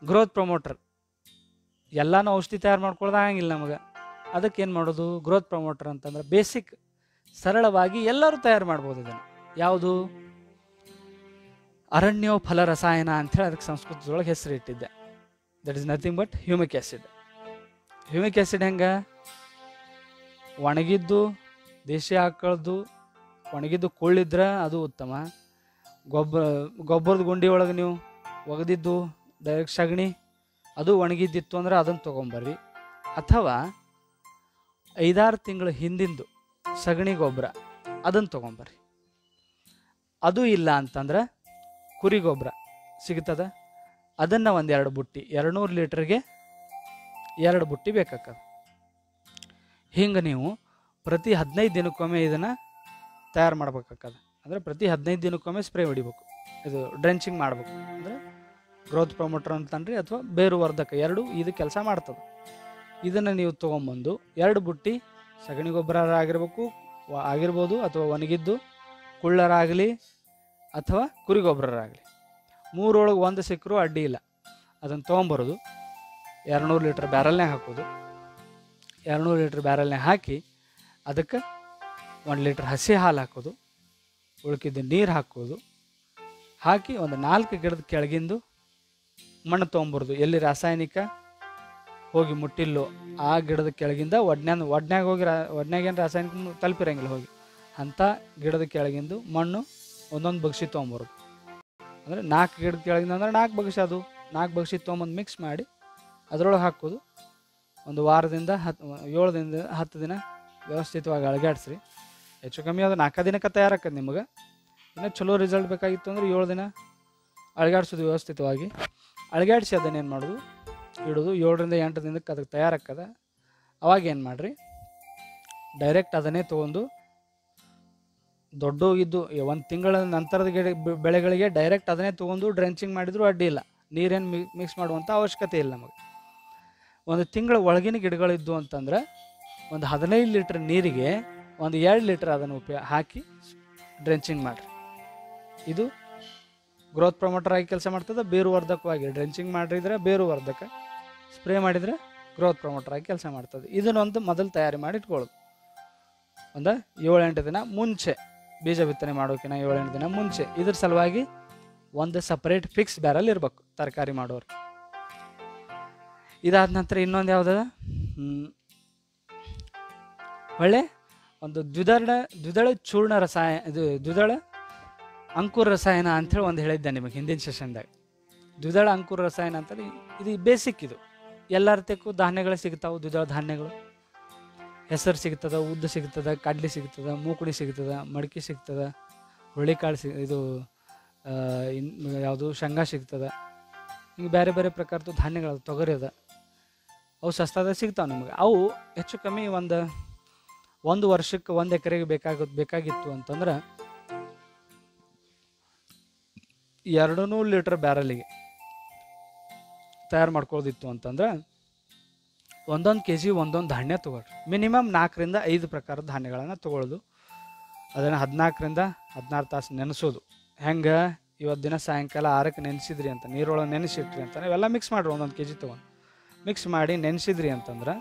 Growth promoter ಎಲ್ಲನೂ ಔಷಧಿ ತಯಾರು ಮಾಡ್ಕೊಳ್ಳೋದು ಆಗಂಗಿಲ್ಲ ನಮಗೆ ಅದಕ್ಕೆ ಏನು ಮಾಡೋದು ಗ್ರೋತ್ ಪ್ರಮೋಟರ್ ಅಂತಂದ್ರೆ ಬೇಸಿಕ್ ಸರಳವಾಗಿ ಎಲ್ಲರೂ ತಯಾರು ಮಾಡ್ಬೋದು ಇದನ್ನು ಯಾವುದು ಅರಣ್ಯೋ ಫಲ ರಸಾಯನ ಅಂಥೇಳಿ ಅದಕ್ಕೆ ಸಂಸ್ಕೃತದೊಳಗೆ ಹೆಸರು ಇಟ್ಟಿದ್ದೆ that is nothing but humic acid humic acid ಹೆಂಗೆ ಒಣಗಿದ್ದು ದೇಶಿ ಆಕಳದ್ದು ಒಣಗಿದ್ದು ಕುಳ್ಳಿದ್ರೆ ಅದು ಉತ್ತಮ ಗೊಬ್ಬರ ಗೊಬ್ಬರದ ಗುಂಡಿ ಒಳಗೆ ನೀವು ಒಗೆದಿದ್ದು ಡೈರೆಕ್ಟ್ ಸಗಣಿ ಅದು ಒಣಗಿದ್ದಿತ್ತು ಅಂದ್ರೆ ಅದನ್ನು ತೊಗೊಂಬರ್ರಿ ಅಥವಾ ಐದಾರು ತಿಂಗಳ ಹಿಂದಿಂದು ಸಗಣಿ ಗೊಬ್ಬರ ಅದನ್ನು ತೊಗೊಂಬರ್ರಿ ಅದು ಇಲ್ಲ ಅಂತಂದ್ರೆ ಕುರಿ ಗೊಬ್ಬರ ಸಿಗ್ತದ ಅದನ್ನು ಒಂದೆರಡು ಬುಟ್ಟಿ ಎರಡು ನೂರು ಲೀಟ್ರಿಗೆ ಎರಡು ಬುಟ್ಟಿ ಬೇಕಾಗ್ತದೆ ಹಿಂಗೆ ನೀವು ಪ್ರತಿ ಹದಿನೈದು ದಿನಕ್ಕೊಮ್ಮೆ ಇದನ್ನು ತಯಾರು ಮಾಡ್ಬೇಕಾಗ್ತದೆ ಅಂದರೆ ಪ್ರತಿ ಹದಿನೈದು ದಿನಕ್ಕೊಮ್ಮೆ ಸ್ಪ್ರೇ ಹೊಡಿಬೇಕು ಇದು ಡ್ರೆಂಚಿಂಗ್ ಮಾಡ್ಬೇಕು ಅಂದರೆ ಗ್ರೋತ್ ಪ್ರಮೋಟರ್ ಅಂತನ್ರಿ ಅಥವಾ ಬೇರುವರ್ಧಕ ಎರಡು ಇದು ಕೆಲಸ ಮಾಡ್ತದೆ ಇದನ್ನು ನೀವು ತೊಗೊಂಬಂದು ಎರಡು ಬುಟ್ಟಿ ಸಗಣಿ ಗೊಬ್ಬರ ಆಗಿರ್ಬೇಕು ವ- ಆಗಿರ್ಬೋದು ಅಥವಾ ಒಣಗಿದ್ದು ಕುಳ್ಳರಾಗಲಿ ಅಥವಾ ಕುರಿ ಗೊಬ್ಬರರಾಗಲಿ ಮೂರೊಳಗೆ ಒಂದು ಸಿಕ್ಕರೂ ಅಡ್ಡಿ ಇಲ್ಲ ಅದನ್ನು ತೊಗೊಂಬರೋದು ಎರಡುನೂರು ಲೀಟ್ರ್ ಬ್ಯಾರಲ್ನಾಗ ಹಾಕೋದು ಎರಡುನೂರು ಲೀಟ್ರ್ ಬ್ಯಾರಲ್ನಾಗ ಹಾಕಿ ಅದಕ್ಕೆ ಒಂದು ಲೀಟ್ರ್ ಹಸಿ ಹಾಲು ಹಾಕೋದು ಉಳ್ಕಿದ್ದು ನೀರು ಹಾಕೋದು ಹಾಕಿ ಒಂದು ನಾಲ್ಕು ಗಿಡದ ಕೆಳಗಿಂದು ಮಣ್ಣು ತೊಗೊಂಬರೋದು ಎಲ್ಲಿ ರಾಸಾಯನಿಕ ಹೋಗಿ ಮುಟ್ಟಿಲ್ಲೋ ಆ ಗಿಡದ ಕೆಳಗಿಂದ ಒಡ್ನ್ಯಾನ ಒಡ್ನ್ಯಾಗ ಹೋಗಿ ರಾ ಒಡ್ನ್ಯಾಗ ಏನು ರಾಸಾಯನಿಕ ನು- ತಲುಪಿರಂಗಿಲ್ಲ ಹೋಗಿ ಅಂಥ ಗಿಡದ ಕೆಳಗಿಂದು ಮಣ್ಣು ಒಂದೊಂದು ಬಗ್ಸಿ ತೊಗೊಂಬರೋದು ಅಂದರೆ ನಾಲ್ಕು ಗಿಡದ ಕೆಳಗಿಂದ ಅಂದ್ರೆ ನಾಲ್ಕು ಬಗ್ಸಿ ಅದು ನಾಲ್ಕು ಬಗ್ಸಿ ತೊಗೊಂಬಂದು ಮಿಕ್ಸ್ ಮಾಡಿ ಅದರೊಳಗೆ ಹಾಕೋದು ಒಂದು ವಾರದಿಂದ ಹತ್ತು ಏಳು ದಿನದಿಂದ ಹತ್ತು ದಿನ ವ್ಯವಸ್ಥಿತವಾಗಿ ಅಳಗಾಡಿಸ್ರಿ ಹೆಚ್ಚು ಕಮ್ಮಿ ಅದು ನಾಲ್ಕು ದಿನಕ್ಕೆ ತಯಾರಾಕದು ನಿಮಗೆ ಇನ್ನು ಚಲೋ ರಿಸಲ್ಟ್ ಬೇಕಾಗಿತ್ತು ಅಂದ್ರೆ ಏಳು ದಿನ ಅಳಗಾಡಿಸೋದು ವ್ಯವಸ್ಥಿತವಾಗಿ ಅಳಗಾಡಿಸಿ ಅದನ್ನೇನು ಮಾಡೋದು ಇಡೋದು ಏಳರಿಂದ ಎಂಟು ದಿನಕ್ಕೆ ಅದಕ್ಕೆ ತಯಾರಾಕ್ಕದ ಅವಾಗ ಏನು ಮಾಡಿರಿ ಡೈರೆಕ್ಟ್ ಅದನ್ನೇ ತೊಗೊಂಡು ದೊಡ್ಡೋಗಿದ್ದು ಒಂದು ತಿಂಗಳ ನಂತರದ ಗಿಡ ಬೆ- ಬೆಳೆಗಳಿಗೆ ಡೈರೆಕ್ಟ್ ಅದನ್ನೇ ತೊಗೊಂಡು ಡ್ರೆಂಚಿಂಗ್ ಮಾಡಿದ್ರು ಅಡ್ಡಿ ಇಲ್ಲ ನೀರೇನು ಮಿಕ್ಸ್ ಮಾಡುವಂಥ ಅವಶ್ಯಕತೆ ಇಲ್ಲ ನಮಗೆ ಒಂದು ತಿಂಗಳ ಒಳಗಿನ ಗಿಡಗಳಿದ್ದು ಅಂತಂದ್ರೆ ಒಂದು ಹದಿನೈದು ಲೀಟ್ರ್ ನೀರಿಗೆ ಒಂದು ಎರಡು ಲೀಟ್ರ್ ಅದನ್ನು ಉಪಯೋಗ ಹಾಕಿ ಡ್ರೆಂಚಿಂಗ್ ಮಾಡಿರಿ ಇದು ಗ್ರೋತ್ ಪ್ರಮೋಟರ್ ಆಗಿ ಕೆಲಸ ಮಾಡ್ತದೆ ಬೇರುವರ್ಧಕವಾಗಿ ಡ್ರೆಂಚಿಂಗ್ ಮಾಡಿದ್ರೆ ಬೇರುವರ್ಧಕ ಸ್ಪ್ರೇ ಮಾಡಿದರೆ ಗ್ರೋತ್ ಪ್ರಮೋಟರ್ ಆಗಿ ಕೆಲಸ ಮಾಡ್ತದೆ ಇದನ್ನೊಂದು ಮೊದಲು ತಯಾರಿ ಮಾಡಿ ಇಟ್ಕೊಳ್ಳೋದು ಒಂದು ಏಳೆಂಟು ದಿನ ಮುಂಚೆ ಬೀಜ ಬಿತ್ತನೆ ಮಾಡೋಕಿನ ಏಳೆಂಟು ದಿನ ಮುಂಚೆ ಇದ್ರ ಸಲುವಾಗಿ ಒಂದು ಸಪ್ರೇಟ್ ಫಿಕ್ಸ್ ಬ್ಯಾರಲ್ ಇರಬೇಕು ತರಕಾರಿ ಮಾಡೋರು ಇದಾದ ನಂತರ ಇನ್ನೊಂದು ಯಾವುದದ ಹ್ಮ್. ಒಳ್ಳೆ ಒಂದು ದ್ವಿದಳ ದ್ವಿದಳ ಚೂರ್ಣ ರಸಾಯನ ಇದು ದ್ವಿದಳ ಅಂಕುರ ರಸಾಯನ ಅಂಥೇಳಿ ಒಂದು ಹೇಳಿದ್ದೆ ನಿಮಗೆ ಹಿಂದಿನ ಸೆಷನ್ದಾಗ ದ್ವಿದಳ ಅಂಕುರ ರಸಾಯನ ಅಂತೇಳಿ ಇದು ಬೇಸಿಕ್ ಇದು ಎಲ್ಲರ ತೆಕ್ಕು ಧಾನ್ಯಗಳು ಸಿಗ್ತಾವೆ ದ್ವಿದಳ ಧಾನ್ಯಗಳು ಹೆಸರು ಸಿಗ್ತದ ಉದ್ದು ಸಿಗ್ತದ ಕಡ್ಲಿ ಸಿಗ್ತದ ಮೂಕುಡಿ ಸಿಗ್ತದ ಮಡಕೆ ಸಿಗ್ತದ ಹುರುಳಿಕಾಳು ಸಿ ಇದು ಆ, ಇನ್ ಯಾವುದು ಶೇಂಗಾ ಸಿಗ್ತದ ಹಿಂಗೆ ಬೇರೆ ಬೇರೆ ಪ್ರಕಾರದ ಧಾನ್ಯಗಳು ತೊಗರಿ ಅದ ಅವು ಸಸ್ತಾದಾಗ ಸಿಗ್ತಾವೆ ನಿಮಗೆ ಅವು ಹೆಚ್ಚು ಕಮ್ಮಿ ಒಂದು ಒಂದು ವರ್ಷಕ್ಕೆ ಒಂದು ಎಕರೆಗೆ ಬೇಕಾಗೋದು ಬೇಕಾಗಿತ್ತು ಅಂತಂದ್ರೆ ಎರಡು ನೂರು ಲೀಟ್ರ್ ಬ್ಯಾರಲಿಗೆ ತಯಾರು ಮಾಡ್ಕೊಳ್ಳೋದಿತ್ತು ಅಂತಂದ್ರೆ ಒಂದೊಂದು ಕೆ ಜಿ ಒಂದೊಂದು ಧಾನ್ಯ ತೊಗೊಳ್ರಿ ಮಿನಿಮಮ್ ನಾಲ್ಕರಿಂದ ಐದು ಪ್ರಕಾರದ ಧಾನ್ಯಗಳನ್ನು ತೊಗೊಳ್ಳೋದು ಅದನ್ನು ಹದಿನಾಲ್ಕರಿಂದ ಹದಿನಾರು ತಾಸು ನೆನೆಸೋದು ಹೆಂಗೆ ಇವತ್ತು ದಿನ ಸಾಯಂಕಾಲ ಆರಕ್ಕೆ ನೆನೆಸಿದ್ರಿ ಅಂತ ನೀರೊಳಗೆ ನೆನೆಸಿಟ್ರಿ ಅಂತ ಇವೆಲ್ಲ ಮಿಕ್ಸ್ ಮಾಡ್ರಿ ಒಂದೊಂದು ಕೆ ಜಿ ತೊಗೊಂಡು ಮಿಕ್ಸ್ ಮಾಡಿ ನೆನೆಸಿದ್ರಿ ಅಂತಂದ್ರೆ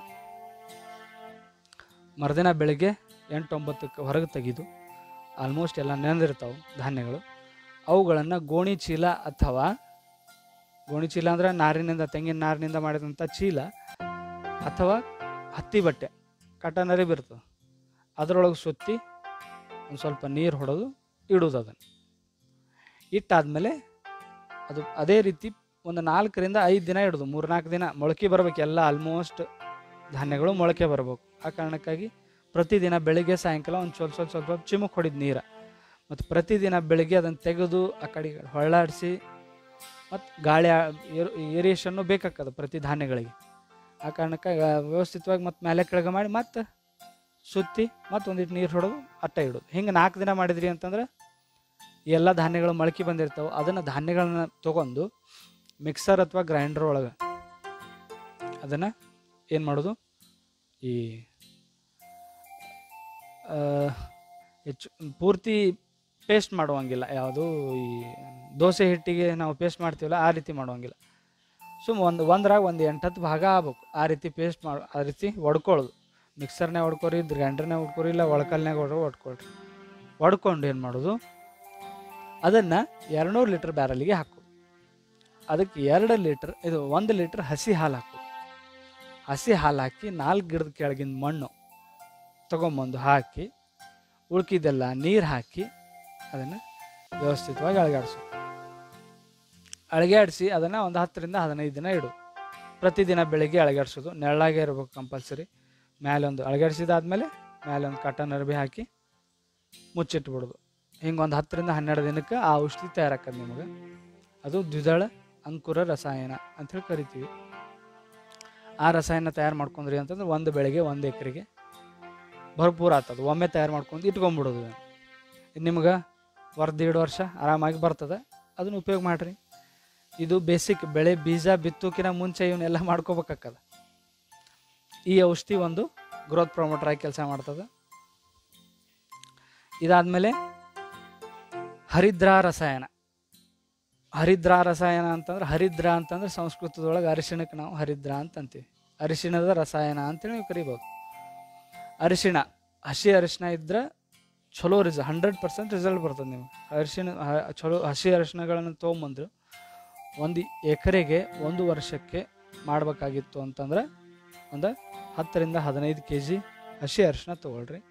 ಮರುದಿನ ಬೆಳಿಗ್ಗೆ ಎಂಟು ಒಂಬತ್ತಕ್ಕೆ ಹೊರಗೆ ತೆಗೆದು ಆಲ್ಮೋಸ್ಟ್ ಎಲ್ಲ ನೆನೆದಿರ್ತಾವೆ ಧಾನ್ಯಗಳು ಅವುಗಳನ್ನು ಗೋಣಿ ಚೀಲ ಅಥವಾ ಗೋಣಿ ಚೀಲ ಅಂದ್ರೆ ನಾರಿನಿಂದ ತೆಂಗಿನ ನಾರಿನಿಂದ ಮಾಡಿದಂಥ ಚೀಲ ಅಥವಾ ಹತ್ತಿ ಬಟ್ಟೆ ಕಾಟನ್ ಅರಿಬ್ ಇರ್ತದೆ ಅದರೊಳಗೆ ಸುತ್ತಿ ಒಂದು ಸ್ವಲ್ಪ ನೀರು ಹೊಡೆದು ಇಡೋದು ಅದನ್ನು ಇಟ್ಟಾದ್ಮೇಲೆ ಅದು ಅದೇ ರೀತಿ ಒಂದು ನಾಲ್ಕರಿಂದ ಐದು ದಿನ ಇಡೋದು ಮೂರು ನಾಲ್ಕು ದಿನ ಮೊಳಕೆ ಬರ್ಬೇಕು ಎಲ್ಲ ಆಲ್ಮೋಸ್ಟ್ ಧಾನ್ಯಗಳು ಮೊಳಕೆ ಬರಬೇಕು ಆ ಕಾರಣಕ್ಕಾಗಿ ಪ್ರತಿದಿನ ಬೆಳಿಗ್ಗೆ ಸಾಯಂಕಾಲ ಒಂದು ಸ್ವಲ್ಪ ಸ್ವಲ್ಪ ಸ್ವಲ್ಪ ಚಿಮುಕ್ ಹೊಡಿದ ನೀರು ಮತ್ತು ಪ್ರತಿದಿನ ಬೆಳಿಗ್ಗೆ ಅದನ್ನು ತೆಗೆದು ಆ ಕಡೆ ಹೊಳ್ಳಾಡಿಸಿ ಮತ್ತು ಗಾಳಿ ಏರಿಯೇಷನ್ನು ಬೇಕಾಗ್ತದೆ ಪ್ರತಿ ಧಾನ್ಯಗಳಿಗೆ ಆ ಕಾರಣಕ್ಕಾಗಿ ಆ ವ್ಯವಸ್ಥಿತವಾಗಿ ಮತ್ತು ಮೇಲೆ ಕೆಳಗೆ ಮಾಡಿ ಮತ್ತೆ ಸುತ್ತಿ ಮತ್ತು ಒಂದಿಟ್ಟು ನೀರು ಹೊಡೆದು ಅಟ್ಟ ಇಡೋದು ಹಿಂಗೆ ನಾಲ್ಕು ದಿನ ಮಾಡಿದ್ರಿ ಅಂತಂದ್ರೆ ಈ ಎಲ್ಲ ಧಾನ್ಯಗಳು ಮೊಳಕೆ ಬಂದಿರ್ತಾವೆ ಅದನ್ನು ಧಾನ್ಯಗಳನ್ನ ತೊಗೊಂಡು ಮಿಕ್ಸರ್ ಅಥವಾ ಗ್ರೈಂಡರ್ ಒಳಗೆ ಅದನ್ನು ಏನು ಮಾಡೋದು ಈ ಆ, ಹೆಚ್ಚು ಪೂರ್ತಿ ಪೇಸ್ಟ್ ಮಾಡುವಂಗಿಲ್ಲ ಯಾವುದು ಈ ದೋಸೆ ಹಿಟ್ಟಿಗೆ ನಾವು ಪೇಸ್ಟ್ ಮಾಡ್ತೀವಲ್ಲ ಆ ರೀತಿ ಮಾಡುವಂಗಿಲ್ಲ ಸುಮ್ಮ ಒಂದು ಒಂದ್ರಾಗ ಒಂದು ಎಂಟತ್ತು ಭಾಗ ಆಗ್ಬೇಕು ಆ ರೀತಿ ಪೇಸ್ಟ್ ಮಾಡಿ ಆ ರೀತಿ ಹೊಡ್ಕೊಳ್ಳೋದು ಮಿಕ್ಸರ್ನಾಗ ಹೊಡ್ಕೊರಿ ಗ್ರೈಂಡರ್ನಾಗ ಹೊಡ್ಕೊರಿ ಇಲ್ಲ ಒಳಕಲ್ನಾಗ ಹೊಡ್ರಿ ಹೊಡ್ಕೊಳ್ರಿ ಹೊಡ್ಕೊಂಡು ಏನು ಮಾಡೋದು ಅದನ್ನು ಎರಡುನೂರು ಲೀಟ್ರ್ ಬ್ಯಾರಲಿಗೆ ಹಾಕೋದು ಅದಕ್ಕೆ ಎರಡು ಲೀಟ್ರ್ ಇದು ಒಂದು ಲೀಟ್ರ್ ಹಸಿ ಹಾಲು ಹಾಕೋದು ಹಸಿ ಹಾಲು ಹಾಕಿ ನಾಲ್ಕು ಗಿಡದ ಕೆಳಗಿನ ಮಣ್ಣು ತೊಗೊಂಬಂದು ಹಾಕಿ ಉಳ್ಕಿದ್ದೆಲ್ಲ ನೀರು ಹಾಕಿ ಅದನ್ನು ವ್ಯವಸ್ಥಿತವಾಗಿ ಅಳಗಾಡಿಸೋದು ಅಳಗಾಡಿಸಿ ಅದನ್ನು ಒಂದು ಹತ್ತರಿಂದ ಹದಿನೈದು ದಿನ ಇಡು ಪ್ರತಿದಿನ ಬೆಳಿಗ್ಗೆ ಅಳಗಾಡಿಸೋದು ನೆರಳಾಗೆ ಇರ್ಬೇಕು ಕಂಪಲ್ಸರಿ ಮೇಲೆ ಒಂದು ಅಳಗಾಡಿಸಿದಾದ್ಮೇಲೆ ಮೇಲೆ ಒಂದು ಕಾಟನ್ ಅರ್ಬಿ ಹಾಕಿ ಮುಚ್ಚಿಟ್ಬಿಡೋದು ಹಿಂಗೆ ಒಂದು ಹತ್ತರಿಂದ ಹನ್ನೆರಡು ದಿನಕ್ಕೆ ಆ ಔಷಧಿ ತಯಾರಾಕದು ನಿಮಗೆ ಅದು ದ್ವಿದಳ ಅಂಕುರ ರಸಾಯನ ಅಂಥೇಳಿ ಕರಿತೀವಿ ಆ ರಸಾಯನ ತಯಾರು ಮಾಡ್ಕೊಂಡ್ರಿ ಅಂತಂದ್ರೆ ಒಂದು ಬೆಳೆಗೆ ಒಂದು ಎಕರೆಗೆ ಭರ್ಪೂರ ಆಗ್ತದೆ ಒಮ್ಮೆ ತಯಾರು ಮಾಡ್ಕೊಂಡು ಇಟ್ಕೊಂಡ್ಬಿಡೋದು ಇದು ನಿಮ್ಗೆ ವರ್ಷ ಎರಡು ವರ್ಷ ಆರಾಮಾಗಿ ಬರ್ತದೆ ಅದನ್ನ ಉಪಯೋಗ ಮಾಡಿರಿ ಇದು ಬೇಸಿಕ್ ಬೆಳೆ ಬೀಜ ಬಿತ್ತೋಕಿನ ಮುಂಚೆ ಇವನ್ನೆಲ್ಲ ಮಾಡ್ಕೋಬೇಕಾಕ್ಕದ ಈ ಔಷಧಿ ಒಂದು ಗ್ರೋತ್ ಪ್ರಮೋಟರ್ ಆಗಿ ಕೆಲಸ ಮಾಡ್ತದೆ ಇದಾದ್ಮೇಲೆ ಹರಿದ್ರಾ ರಸಾಯನ ಹರಿದ್ರಾ ರಸಾಯನ ಅಂತಂದ್ರೆ ಹರಿದ್ರ ಅಂತಂದ್ರೆ ಸಂಸ್ಕೃತದೊಳಗೆ ಅರಿಶಿಣಕ್ಕೆ ನಾವು ಹರಿದ್ರ ಅಂತ ಅಂತೀವಿ ಅರಿಶಿಣದ ರಸಾಯನ ಅಂತೇಳಿ ನೀವು ಕರಿಬೋದು ಅರಿಶಿಣ ಹಸಿ ಅರಿಶಿಣ ಇದ್ರೆ ಚಲೋ ರಿಸ ಹಂಡ್ರೆಡ್ ಪರ್ಸೆಂಟ್ ರಿಸಲ್ಟ್ ಬರ್ತದೆ ನೀವು ಅರಿಶಿಣ ಹ- ಚಲೋ ಹಸಿ ಅರಿಶಿಣಗಳನ್ನು ತೊಗೊಂಬಂದು ಒಂದು ಎಕರೆಗೆ ಒಂದು ವರ್ಷಕ್ಕೆ ಮಾಡಬೇಕಾಗಿತ್ತು ಅಂತಂದ್ರೆ ಒಂದು ಹತ್ತರಿಂದ ಹದಿನೈದು ಕೆ ಜಿ ಹಸಿ ಅರಿಶಿಣ ತೊಗೊಳ್ರಿ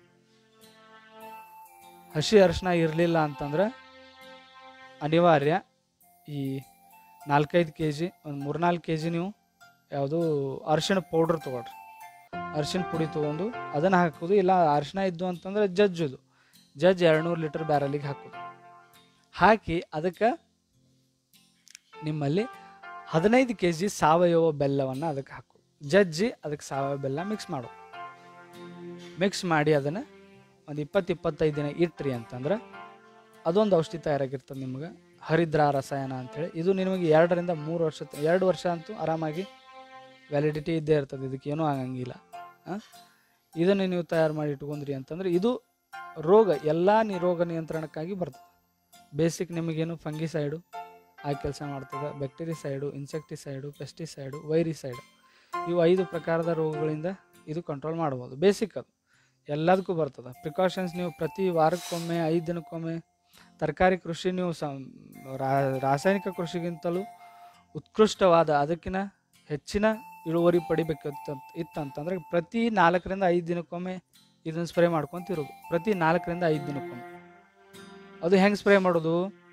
ಹಸಿ ಅರಿಶಿಣ ಇರಲಿಲ್ಲ ಅಂತಂದ್ರೆ ಅನಿವಾರ್ಯ ಈ ನಾಲ್ಕೈದು ಕೆ ಜಿ ಒಂದು ಮೂರ್ನಾಲ್ಕು ಕೆ ಜಿ ನೀವು ಯಾವುದು ಅರಿಶಿಣ ಪೌಡ್ರ್ ತೊಗೊಳ್ರಿ ಅರಿಶಿಣ ಪುಡಿ ತೊಗೊಂಡು ಅದನ್ನು ಹಾಕೋದು ಇಲ್ಲ ಅರಿಶಿಣ ಇದ್ದು ಅಂತಂದ್ರೆ ಜಜ್ಜೋದು ಜಜ್ಜ್ ಎರಡುನೂರು ಲೀಟರ್ ಬ್ಯಾರಲಿಗೆ ಹಾಕೋದು ಹಾಕಿ ಅದಕ್ಕೆ ನಿಮ್ಮಲ್ಲಿ ಹದಿನೈದು ಕೆ ಜಿ ಸಾವಯವ ಬೆಲ್ಲವನ್ನು ಅದಕ್ಕೆ ಹಾಕೋದು ಜಜ್ಜಿ ಅದಕ್ಕೆ ಸಾವಯವ ಬೆಲ್ಲ ಮಿಕ್ಸ್ ಮಾಡು ಮಿಕ್ಸ್ ಮಾಡಿ ಅದನ್ನು ಒಂದು ಇಪ್ಪತ್ತು ಇಪ್ಪತ್ತೈದು ದಿನ ಇಟ್ರಿ ಅಂತಂದ್ರೆ ಅದೊಂದು ಔಷಧಿ ತಯಾರಾಗಿರ್ತದೆ ನಿಮ್ಗೆ ಹರಿದ್ರಾ ರಸಾಯನ ಅಂತೇಳಿ ಇದು ನಿಮಗೆ ಎರಡರಿಂದ ಮೂರು ವರ್ಷ ತ- ಎರಡು ವರ್ಷ ಅಂತೂ ಆರಾಮಾಗಿ ವ್ಯಾಲಿಡಿಟಿ ಇದ್ದೇ ಇರ್ತದೆ ಇದಕ್ಕೆ ಏನೂ ಆಗಂಗಿಲ್ಲ ಆ? ಇದನ್ನು ನೀವು ತಯಾರು ಮಾಡಿ ಇಟ್ಕೊಂಡ್ರಿ ಅಂತಂದ್ರೆ ಇದು ರೋಗ ಎಲ್ಲ ನಿ ರೋಗ ನಿಯಂತ್ರಣಕ್ಕಾಗಿ ಬರ್ತದೆ ಬೇಸಿಕ್ ನಿಮಗೇನು ಫಂಗಿಸೈಡು ಆ ಕೆಲಸ ಮಾಡ್ತದೆ ಬ್ಯಾಕ್ಟೀರಿಸೈಡು ಇನ್ಸೆಕ್ಟಿಸೈಡು ಪೆಸ್ಟಿಸೈಡು ವೈರಿಸೈಡ್ ಇವು ಐದು ಪ್ರಕಾರದ ರೋಗಗಳಿಂದ ಇದು ಕಂಟ್ರೋಲ್ ಮಾಡ್ಬೋದು ಬೇಸಿಕ್ ಅದು ಎಲ್ಲದಕ್ಕೂ ಬರ್ತದೆ ಪ್ರಿಕಾಷನ್ಸ್ ನೀವು ಪ್ರತಿ ವಾರಕ್ಕೊಮ್ಮೆ ಐದು ದಿನಕ್ಕೊಮ್ಮೆ ತರಕಾರಿ ಕೃಷಿ ನೀವು ಸ ರಾ- ರಾಸಾಯನಿಕ ಕೃಷಿಗಿಂತಲೂ ಉತ್ಕೃಷ್ಟವಾದ ಅದಕ್ಕಿಂತ ಹೆಚ್ಚಿನ ಇಳುವರಿ ಪಡಿಬೇಕಿತ್ತು ಇತ್ತಂತಂದ್ರೆ ಪ್ರತಿ ನಾಲ್ಕರಿಂದ ಐದು ದಿನಕ್ಕೊಮ್ಮೆ ಇದನ್ನು ಸ್ಪ್ರೇ ಮಾಡ್ಕೊಂತಿರೋದು ಪ್ರತಿ ನಾಲ್ಕರಿಂದ ಐದು ದಿನಕ್ಕೊಮ್ಮೆ ಅದು ಹೆಂಗೆ ಸ್ಪ್ರೇ ಮಾಡೋದು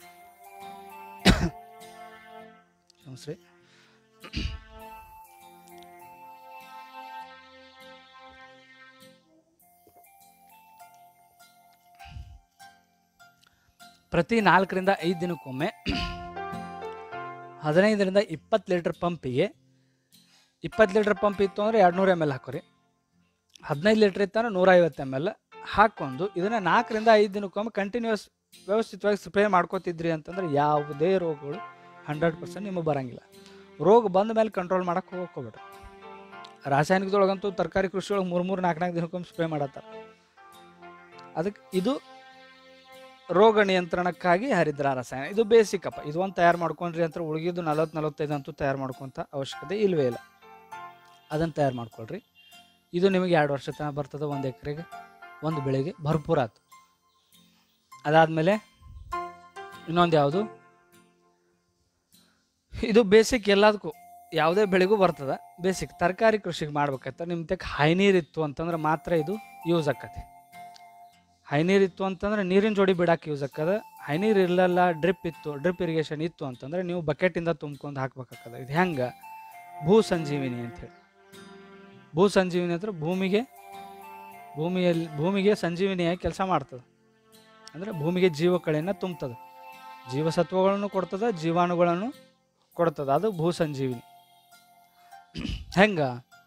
ಕ್ಷಮಿಸ್ರಿ ಪ್ರತಿ ನಾಲ್ಕರಿಂದ ಐದು ದಿನಕ್ಕೊಮ್ಮೆ ಹದಿನೈದರಿಂದ ಇಪ್ಪತ್ತು ಲೀಟರ್ ಪಂಪಿಗೆ ಇಪ್ಪತ್ತು ಲೀಟರ್ ಪಂಪ್ ಇತ್ತು ಅಂದರೆ ಎರಡು ನೂರು ಎಮ್ ಎಲ್ ಹಾಕೋರಿ ಹದಿನೈದು ಲೀಟ್ರ್ ಇತ್ತಂದ್ರೆ ನೂರೈವತ್ತು ಎಮ್ ಎಲ್ ಹಾಕ್ಕೊಂಡು ಇದನ್ನು ನಾಲ್ಕರಿಂದ ಐದು ದಿನಕ್ಕೊಮ್ಮೆ ಕಂಟಿನ್ಯೂಸ್ ವ್ಯವಸ್ಥಿತವಾಗಿ ಸ್ಪ್ರೇ ಮಾಡ್ಕೋತಿದ್ರಿ ಅಂತಂದ್ರೆ ಯಾವುದೇ ರೋಗಗಳು ಹಂಡ್ರೆಡ್ ಪರ್ಸೆಂಟ್ ನಿಮಗೆ ಬರಂಗಿಲ್ಲ ರೋಗ ಬಂದ ಮೇಲೆ ಕಂಟ್ರೋಲ್ ಮಾಡಕ್ಕೆ ಹೋಗ್ಕೋಬೇಡ್ರಿ ರಾಸಾಯನಿಕದೊಳಗಂತೂ ತರಕಾರಿ ಕೃಷಿ ಒಳಗೆ ಮೂರು ಮೂರು ನಾಲ್ಕು ನಾಲ್ಕು ದಿನಕ್ಕೊಮ್ಮೆ ಸ್ಪ್ರೇ ಮಾಡತ್ತಾರ ಅದಕ್ಕೆ ಇದು ರೋಗ ನಿಯಂತ್ರಣಕ್ಕಾಗಿ ಹರಿದ್ರಾ ರಸಾಯನ ಇದು ಬೇಸಿಕ್ ಅಪ್ಪ ಇದು ಒಂದು ತಯಾರು ಮಾಡ್ಕೊಂಡ್ರಿ ಅಂತ ಉಳಿಗಿದ್ದು ನಲವತ್ತು ನಲವತ್ತೈದು ಅಂತೂ ತಯಾರು ಮಾಡ್ಕೊಂತ ಅವಶ್ಯಕತೆ ಇಲ್ವೇ ಇಲ್ಲ ಅದನ್ನು ತಯಾರು ಮಾಡ್ಕೊಳ್ರಿ ಇದು ನಿಮಗೆ ಎರಡು ವರ್ಷ ತನಕ ಬರ್ತದೆ ಒಂದು ಎಕರೆಗೆ ಒಂದು ಬೆಳೆಗೆ ಭರ್ಪೂರ ಆಯ್ತು ಅದಾದಮೇಲೆ ಇನ್ನೊಂದು ಯಾವುದು ಇದು ಬೇಸಿಕ್ ಎಲ್ಲದಕ್ಕೂ ಯಾವುದೇ ಬೆಳೆಗೂ ಬರ್ತದೆ ಬೇಸಿಕ್ ತರಕಾರಿ ಕೃಷಿಗೆ ಮಾಡ್ಬೇಕಾಯ್ತು ನಿಮ್ಮ ತೆಕ್ ಹೈ ನೀರಿತ್ತು ಅಂತಂದ್ರೆ ಮಾತ್ರ ಇದು ಯೂಸ್ ಆಕತಿ ಹೈ ನೀರು ಇತ್ತು ಅಂತಂದ್ರೆ ನೀರಿನ ಜೋಡಿ ಬಿಡಕ್ಕೆ ಯೂಸ್ ಆಕ್ಕದ ಹೈ ನೀರು ಇರಲಿಲ್ಲ ಡ್ರಿಪ್ ಇತ್ತು ಡ್ರಿಪ್ ಇರಿಗೇಷನ್ ಇತ್ತು ಅಂತಂದ್ರೆ ನೀವು ಬಕೆಟಿಂದ ತುಂಬ್ಕೊಂಡು ಹಾಕ್ಬೇಕಾಗ್ತದ ಇದು ಹೆಂಗೆ ಭೂ ಸಂಜೀವಿನಿ ಅಂತೇಳಿ ಭೂ ಸಂಜೀವಿನಿ ಅಂದ್ರೆ ಭೂಮಿಗೆ ಭೂಮಿಯಲ್ಲಿ ಭೂಮಿಗೆ ಸಂಜೀವಿನಿಯಾಗಿ ಕೆಲಸ ಮಾಡ್ತದೆ ಅಂದರೆ ಭೂಮಿಗೆ ಜೀವಕಳೆಯನ್ನು ತುಂಬ್ತದೆ ಜೀವಸತ್ವಗಳನ್ನು ಕೊಡ್ತದೆ ಜೀವಾಣುಗಳನ್ನು ಕೊಡ್ತದೆ ಅದು ಭೂ ಸಂಜೀವಿನಿ ಹೆಂಗ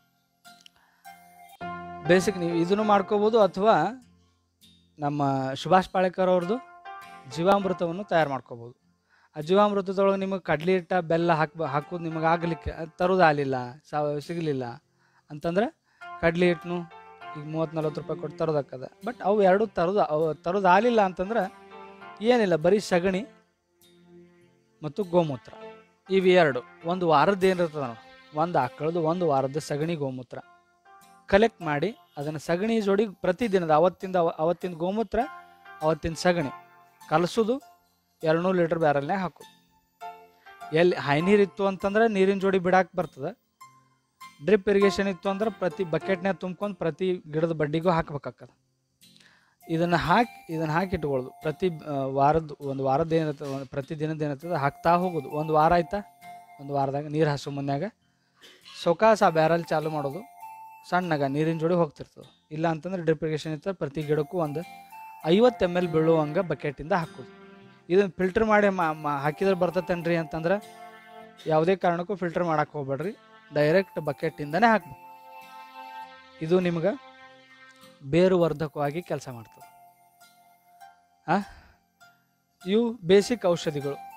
ಬೇಸಿಕ್ ನೀವು ಇದನ್ನು ಮಾಡ್ಕೋಬೋದು ಅಥವಾ ನಮ್ಮ ಸುಭಾಷ್ ಪಾಳೇಕರ್ ಅವ್ರದ್ದು ಜೀವಾಮೃತವನ್ನು ತಯಾರು ಮಾಡ್ಕೋಬೋದು ಆ ಜೀವಾಮೃತದೊಳಗೆ ನಿಮಗೆ ಕಡ್ಲಿ ಹಿಟ್ಟ ಬೆಲ್ಲ ಹಾಕ್ಬ ಹಾಕೋದು ನಿಮಗೆ ಆಗಲಿಕ್ಕೆ ತರೋದು ಆಗಲಿಲ್ಲ ಸಾವಯವ ಸಿಗಲಿಲ್ಲ ಅಂತಂದ್ರೆ ಕಡ್ಲಿ ಹಿಟ್ಟನು ಈಗ ಮೂವತ್ತು ನಲ್ವತ್ತು ರೂಪಾಯಿ ಕೊಟ್ಟು ತರೋದಾಕದ ಬಟ್ ಅವು ಎರಡು ತರೋದು ಅವು ತರೋದು ಆಗಲಿಲ್ಲ ಅಂತಂದ್ರೆ ಏನಿಲ್ಲ ಬರೀ ಸಗಣಿ ಮತ್ತು ಗೋಮೂತ್ರ ಇವು ಎರಡು ಒಂದು ವಾರದ್ದು ಏನಿರ್ತದ ನೋಡಿ ಒಂದು ಆಕಳದು ಒಂದು ವಾರದ ಸಗಣಿ ಗೋಮೂತ್ರ ಕಲೆಕ್ಟ್ ಮಾಡಿ ಅದನ್ನು ಸಗಣಿ ಜೋಡಿ ಪ್ರತಿದಿನದ ಅವತ್ತಿಂದ ಅವ- ಅವತ್ತಿನ ಗೋಮೂತ್ರ ಅವತ್ತಿನ ಸಗಣಿ ಕಲಸೋದು ಎರಡುನೂರು ಲೀಟ್ರ್ ಬ್ಯಾರಲ್ನಾಗ ಹಾಕೋದು ಎಲ್ಲಿ ಹೈ ನೀರು ಇತ್ತು ಅಂತಂದ್ರೆ ನೀರಿನ ಜೋಡಿ ಬಿಡಾಕ್ ಬರ್ತದೆ ಡ್ರಿಪ್ ಇರಿಗೇಷನ್ ಇತ್ತು ಅಂದ್ರೆ ಪ್ರತಿ ಬಕೆಟ್ನ್ಯಾಗ ತುಂಬ್ಕೊಂಡು ಪ್ರತಿ ಗಿಡದ ಬಡ್ಡಿಗೂ ಹಾಕ್ಬೇಕಾಗ್ತದೆ ಇದನ್ನು ಹಾಕಿ ಇದನ್ನು ಹಾಕಿ ಇಟ್ಕೊಳ್ಳೋದು ಪ್ರತಿ ಆ, ವಾರದ ಒಂದು ವಾರದ ಏನಿರ್ತದೆ ಒಂದು ಪ್ರತಿ ದಿನದ ಏನಿರ್ತದೆ ಹಾಕ್ತಾ ಹೋಗೋದು ಒಂದು ವಾರ ಆಯ್ತಾ ಒಂದು ವಾರದಾಗ ನೀರು ಹಸು ಮುನ್ಯಾಗ ಸೊಕಾಸ ಆ ಬ್ಯಾರಲ್ ಚಾಲು ಮಾಡೋದು ಸಣ್ಣಗ ನೀರಿನ ಜೋಡಿ ಹೋಗ್ತಿರ್ತದೆ ಇಲ್ಲ ಅಂತಂದ್ರೆ ಡ್ರಿಪ್ ಇರಿಗೇಷನ್ ಇರ್ತದೆ ಪ್ರತಿ ಗಿಡಕ್ಕೂ ಒಂದು ಐವತ್ತು ಎಮ್ ಎಲ್ ಬೀಳುವಂಗೆ ಬಕೆಟಿಂದ ಹಾಕೋದು ಇದನ್ನು ಫಿಲ್ಟರ್ ಮಾಡಿ ಮಾ- ಮಾ- ಹಾಕಿದ್ರೆ ಬರ್ತತೇನ್ರಿ ಅಂತಂದ್ರೆ ಯಾವುದೇ ಕಾರಣಕ್ಕೂ ಫಿಲ್ಟರ್ ಮಾಡಕ್ಕೆ ಹೋಗ್ಬೇಡ್ರಿ ಡೈರೆಕ್ಟ್ ಬಕೆಟಿಂದನೇ ಹಾಕ್ಬೇಕು ಇದು ನಿಮ್ಗೆ ಬೇರು ವರ್ಧಕವಾಗಿ ಕೆಲಸ ಮಾಡ್ತದೆ ಆ ಇವು ಬೇಸಿಕ್ ಔಷಧಿಗಳು